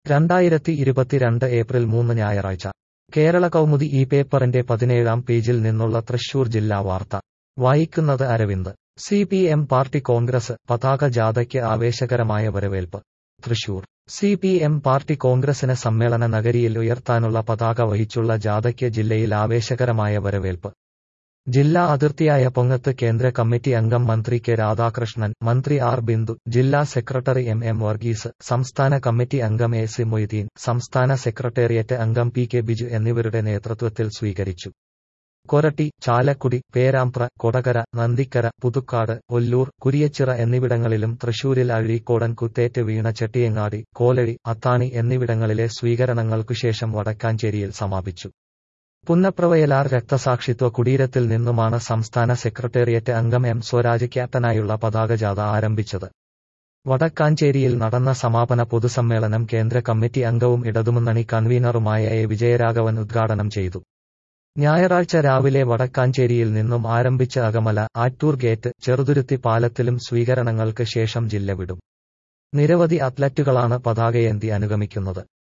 രണ്ടായിരത്തി ഇരുപത്തിരണ്ട് ഏപ്രിൽ മൂന്ന് ഞായറാഴ്ച കേരള കൗമുദി ഈ പേപ്പറിന്റെ പതിനേഴാം പേജിൽ നിന്നുള്ള തൃശൂർ ജില്ലാ വാർത്ത വായിക്കുന്നത് Aravind C P M party congress പതാക ജാഥയ്ക്ക് ആവേശകരമായ വരവേൽപ്പ് Thrissur C P M party കോൺഗ്രസിന് സമ്മേളന നഗരിയിൽ ഉയർത്താനുള്ള പതാക വഹിച്ചുള്ള ജാഥയ്ക്ക് ജില്ലയിൽ ആവേശകരമായ വരവേൽപ്പ് ജില്ലാ അതിർത്തിയായ പൊങ്ങത്ത് കേന്ദ്ര കമ്മിറ്റി അംഗം മന്ത്രി കെ രാധാകൃഷ്ണൻ മന്ത്രി ആർ ബിന്ദു ജില്ലാ സെക്രട്ടറി എം എം വർഗീസ് സംസ്ഥാന കമ്മിറ്റി അംഗം എ സി മൊയ്തീൻ സംസ്ഥാന സെക്രട്ടേറിയറ്റ് അംഗം പി കെ ബിജു എന്നിവരുടെ നേതൃത്വത്തിൽ സ്വീകരിച്ചു കൊരട്ടി ചാലക്കുടി പേരാമ്പ്ര കൊടകര നന്ദിക്കര പുതുക്കാട് ഒല്ലൂർ കുരിയച്ചിറ എന്നിവിടങ്ങളിലും തൃശൂരിൽ അഴീക്കോടൻ കുത്തേറ്റ് വീണ ചെട്ടിയങ്ങാടി കോലഴി അത്താണി എന്നിവിടങ്ങളിലെ സ്വീകരണങ്ങൾക്കുശേഷം വടക്കാഞ്ചേരിയിൽ സമാപിച്ചു പുന്നപ്രവയലാർ രക്തസാക്ഷിത്വ കുടീരത്തിൽ നിന്നുമാണ് സംസ്ഥാന സെക്രട്ടേറിയറ്റ് അംഗം എം സ്വരാജ് ക്യാപ്റ്റനായുള്ള പതാകജാഥ ആരംഭിച്ചത് വടക്കാഞ്ചേരിയിൽ നടന്ന സമാപന പൊതുസമ്മേളനം കേന്ദ്ര കമ്മിറ്റി അംഗവും ഇടതുമുന്നണി കൺവീനറുമായ എ വിജയരാഘവൻ ഉദ്ഘാടനം ചെയ്തു ഞായറാഴ്ച രാവിലെ വടക്കാഞ്ചേരിയിൽ നിന്നും ആരംഭിച്ച അകമല ആറ്റൂർ ഗേറ്റ് ചെറുതുരുത്തി പാലത്തിലും സ്വീകരണങ്ങൾക്ക് ശേഷം ജില്ല വിടും നിരവധി അത്ലറ്റുകളാണ് പതാകയേന്തി അനുഗമിക്കുന്നത്